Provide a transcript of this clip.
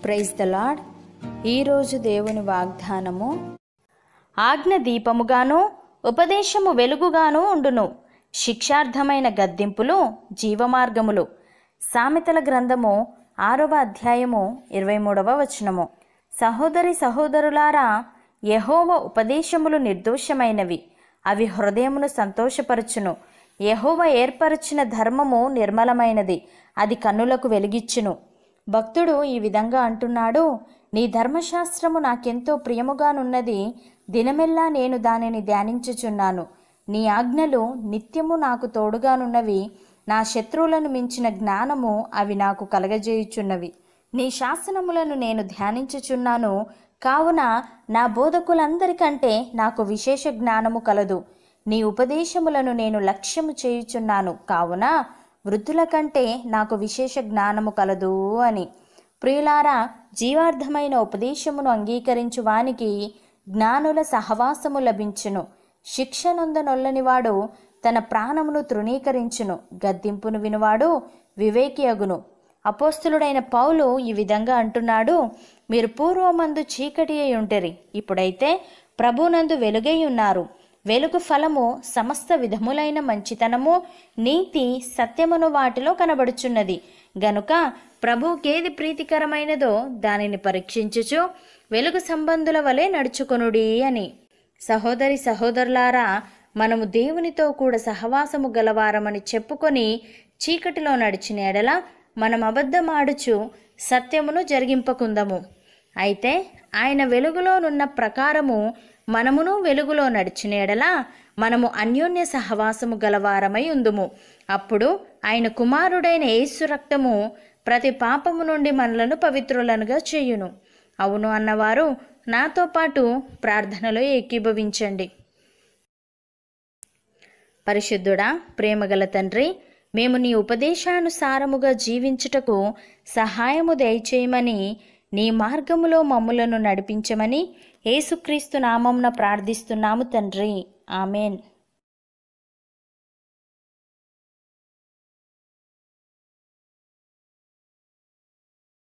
praise the lord ఈరోజు దేవుని వాగ్దానము ఆజ్ఞ దీపముగాను ఉపదేశము వెలుగుగాను ఉండును శిక్షార్థమైన గద్దింపులు జీవమార్గములు సామెతల గ్రంథము ఆరవ అధ్యాయము ఇరవై మూడవ వచనము సహోదరి సహోదరులారా యహోవ ఉపదేశములు నిర్దోషమైనవి అవి హృదయమును సంతోషపరచును యహోవ ఏర్పరచిన ధర్మము నిర్మలమైనది అది కన్నులకు వెలిగిచ్చును భక్తుడు ఈ విధంగా అంటున్నాడు నీ ధర్మశాస్త్రము నాకెంతో ప్రియముగానున్నది దినమెల్లా నేను దానిని ధ్యానించుచున్నాను నీ ఆజ్ఞలు నిత్యము నాకు తోడుగానున్నవి నా శత్రువులను మించిన జ్ఞానము అవి నాకు కలగజేయుచున్నవి నీ శాసనములను నేను ధ్యానించుచున్నాను కావున నా బోధకులందరికంటే నాకు విశేష జ్ఞానము కలదు నీ ఉపదేశములను నేను లక్ష్యము చేయుచున్నాను కావున వృద్ధుల కంటే నాకు విశేష జ్ఞానము కలదు అని ప్రియులారా జీవార్థమైన ఉపదేశమును అంగీకరించు వానికి జ్ఞానుల సహవాసము లభించును శిక్ష నొందనొల్లనివాడు తన ప్రాణమును తృణీకరించును గద్దింపును వినువాడు వివేకి అగును అపోస్తులుడైన పౌలు ఈ విధంగా అంటున్నాడు మీరు పూర్వమందు చీకటి అయి ఉంటరి ఇప్పుడైతే ప్రభునందు వెలుగై ఉన్నారు వెలుగు ఫలము సమస్త విధములైన మంచితనము నీతి సత్యమును వాటిలో కనబడుచున్నది గనుక ప్రభుకేది ప్రీతికరమైనదో దానిని పరీక్షించుచు వెలుగు సంబంధుల వలె నడుచుకొనుడి అని సహోదరి సహోదరులారా మనము దేవునితో కూడా సహవాసము గలవారమని చెప్పుకొని చీకటిలో నడిచిన ఎడల మనం అబద్ధమాడుచు సత్యమును జరిగింపకుందము అయితే ఆయన వెలుగులోనున్న ప్రకారము మనమును వెలుగులో నడిచిన ఎడల మనము అన్యోన్య సహవాసము గలవారమై ఉందుము అప్పుడు ఆయన కుమారుడైన యేసు రక్తము ప్రతి పాపము నుండి మనలను పవిత్రులనుగా చేయును అవును అన్నవారు నాతో పాటు ప్రార్థనలో ఏకీభవించండి పరిశుద్ధుడా ప్రేమగల తండ్రి మేము నీ ఉపదేశానుసారముగా జీవించుటకు సహాయము దయచేయమని నీ మార్గములో మమ్ములను నడిపించమని యేసుక్రీస్తు నామంన ప్రార్థిస్తున్నాము తండ్రి ఆమెన్